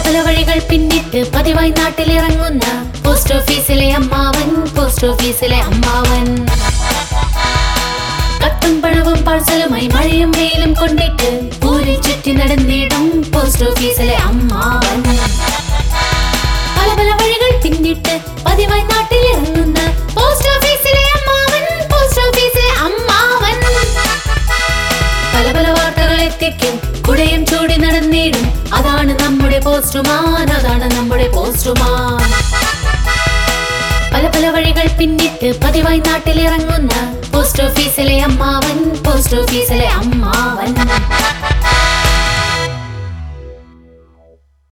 പല വഴികൾ പിന്നിട്ട് പതിവായി നാട്ടിലിറങ്ങുന്ന പോസ്റ്റ് ഓഫീസിലെ അമ്മാവൻ പോസ്റ്റ് ഓഫീസിലെ അമ്മാവൻ കത്തും പണവും പാഴ്സലുമായി മഴയും വെയിലും കൊണ്ടിട്ട് ഊരിൽ ചുറ്റി നടന്നിടും പോസ്റ്റ് ഓഫീസിലെ അമ്മാവൻ പല പല വഴികൾ പിന്നിട്ട് പതിവായി നാട്ടിലിറങ്ങുന്ന പോസ്റ്റ് ഓഫീസിലെ അമ്മാവൻ പോസ്റ്റ് ഓഫീസിലെ അമ്മാവൻ പല പല വാർത്തകൾ എത്തിക്കും കുടയും ചൂടി നടന്നിടും അതാണ് നമ്മുടെ പോസ്റ്റുമാൻ അതാണ് നമ്മുടെ പോസ്റ്റുമാൻ പല പല വഴികൾ പിന്നിട്ട് പതിവായി നാട്ടിലിറങ്ങുന്ന പോസ്റ്റ് ഓഫീസിലെ അമ്മാവൻ പോസ്റ്റ് ഓഫീസിലെ അമ്മാവൻ